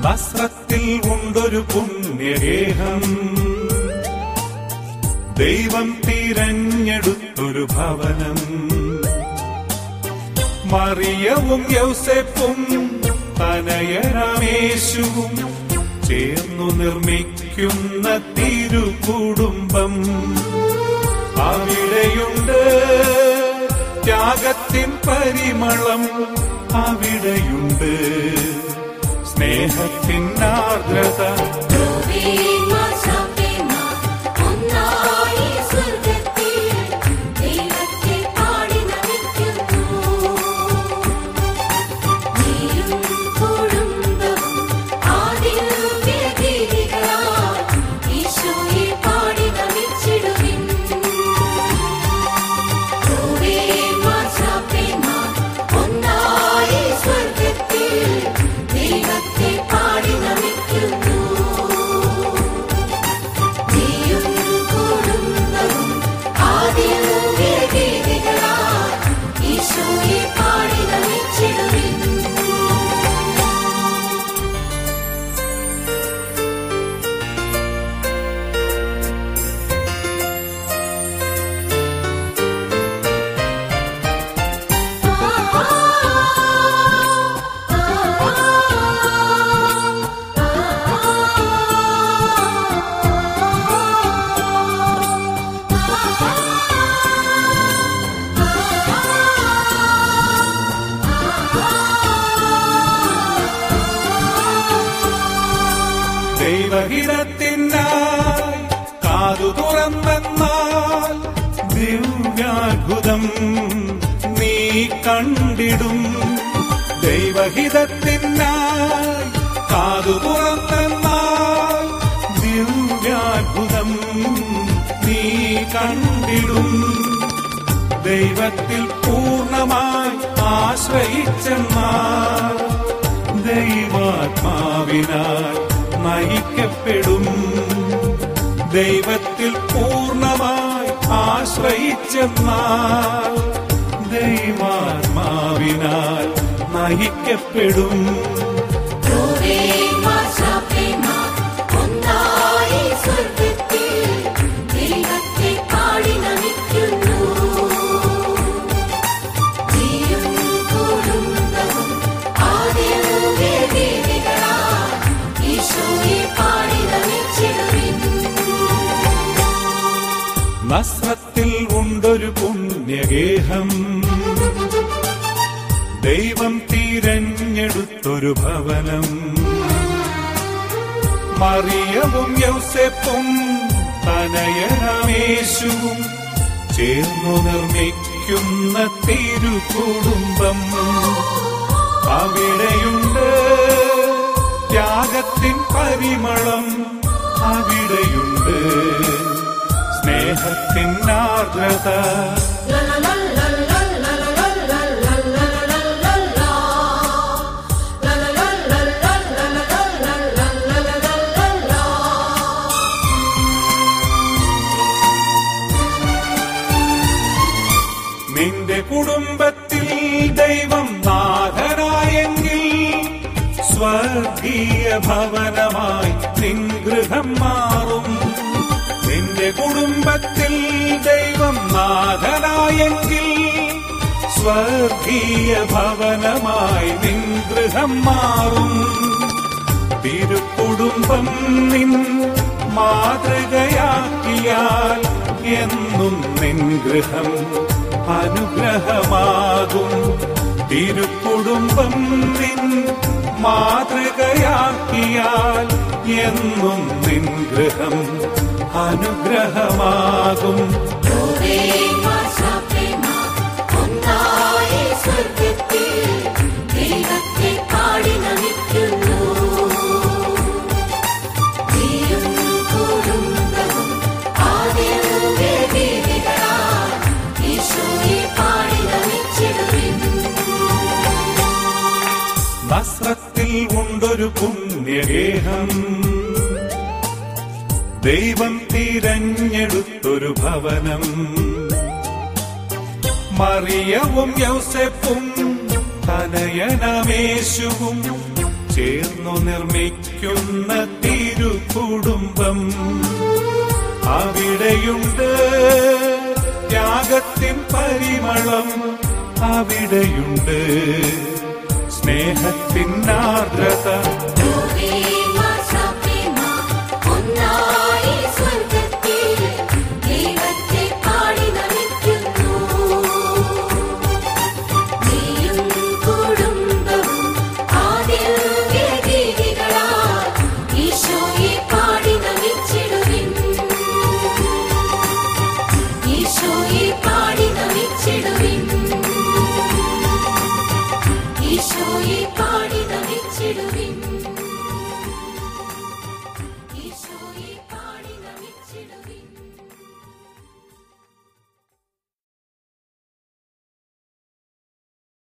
നസ്രത്തിൽ ഉണ്ടൊരു പുണ്യഗേഹം ദൈവം തിരഞ്ഞെടുത്തൊരു ഭവനം മറിയവും യൗസെപ്പും തനയരാമേശുവും ചേർന്നു നിർമ്മിക്കുന്ന തിരുകുടുംബം അവിടെയുണ്ട് ത്യാഗത്തിൻ പരിമളം അവിടെയുണ്ട് സ്നേഹത്തിൻ ആർദ്രത ഒന്നായി സ്വർഗത്തിൽ ദൈവത്തെ പാടി നമിക്കുന്നു നീയും കുടുംബവും ആദ്യം ഈശോയെ പാടി നമിച്ചിടുവിൻ ഒന്നായി സ്വർഗത്തിൽ ദൈവത്തെ പാടി നമിക്കുന്നു നീയും കുടുംബവും ആദ്യം ഈശോയെ പാടി നമിച്ചിടുവിൻ ദൈവഹിതത്തിനായി കാതു തുറന്നെന്നാൽ ദിവ്യാത്ഭുതം നീ കണ്ടിടും ദൈവഹിതത്തിനായി കാതു തുറന്നെന്നാൽ ദിവ്യാത്ഭുതം നീ കണ്ടിടും ദൈവത്തിൽ പൂർണ്ണമായി ആശ്രയിച്ചെന്നാൽ ദൈവാത്മാവിനാൽ നയിക്കപ്പെടും ദൈവത്തിൽ പൂർണ്ണമായി ആശ്രയിച്ചെന്നാൽ ദൈവാത്മാവിനാൽ നയിക്കപ്പെടും ഒന്നായി സ്വർഗത്തിൽ ദൈവത്തെ പാടി നമിക്കുന്നു നീയും കുടുംബവും ആദ്യം ഈശോയെ പാടി നമിച്ചിടുവിൻ നസ്രത്തിൽ ഉണ്ടൊരു പുണ്യഗേഹം ദൈവം തിരഞ്ഞെടുത്തൊരു ഭവനം മറിയവും യൗസെപ്പും തനയരാമേശുവും ചേർന്നു നിർമ്മിക്കുന്ന തിരുകുടുംബം അവിടെയുണ്ട് ത്യാഗത്തിൻ പരിമളം അവിടെയുണ്ട് സ്നേഹത്തിൻ ആർദ്രത നിന്റെ കുടുംബത്തിൽ ദൈവം നാഥനായെങ്കിൽ സ്വർഗീയ ഭവനമായി നിൻ ഗൃഹം മാറും നിന്റെ കുടുംബത്തിൽ ദൈവം നാഥനായെങ്കിൽ സ്വർഗീയ ഭവനമായി നിൻ ഗൃഹം മാറും തിരുക്കുടുംബം നിൻ മാതൃകയാക്കിയാൽ എന്നും നിൻ ഗൃഹം അനുഗ്രഹമാകും തിരുക്കുടുംബം നിൻ മാതൃകയാക്കിയാൽ എന്നും നിൻ ഗൃഹം അനുഗ്രഹമാകും ഒന്നായി സ്വർഗത്തിൽ ദൈവത്തെ പാടി നമിക്കുന്നു നീയും കുടുംബവും ആദ്യം ഈശോയെ പാടി നമിച്ചിടുവിൻ നസ്രത്തിൽ ഉണ്ടൊരു പുണ്യഗേഹം ദൈവം തിരഞ്ഞെടുത്തൊരു ഭവനം മറിയവും യൗസെപ്പും തനയനമേശുവും ചേർന്നു നിർമ്മിക്കുന്ന തിരുകുടുംബം അവിടെയുണ്ട് ത്യാഗത്തിൻ പരിമളം അവിടെയുണ്ട് സ്നേഹത്തിൻ ആർദ്രത ഭൂമിയെ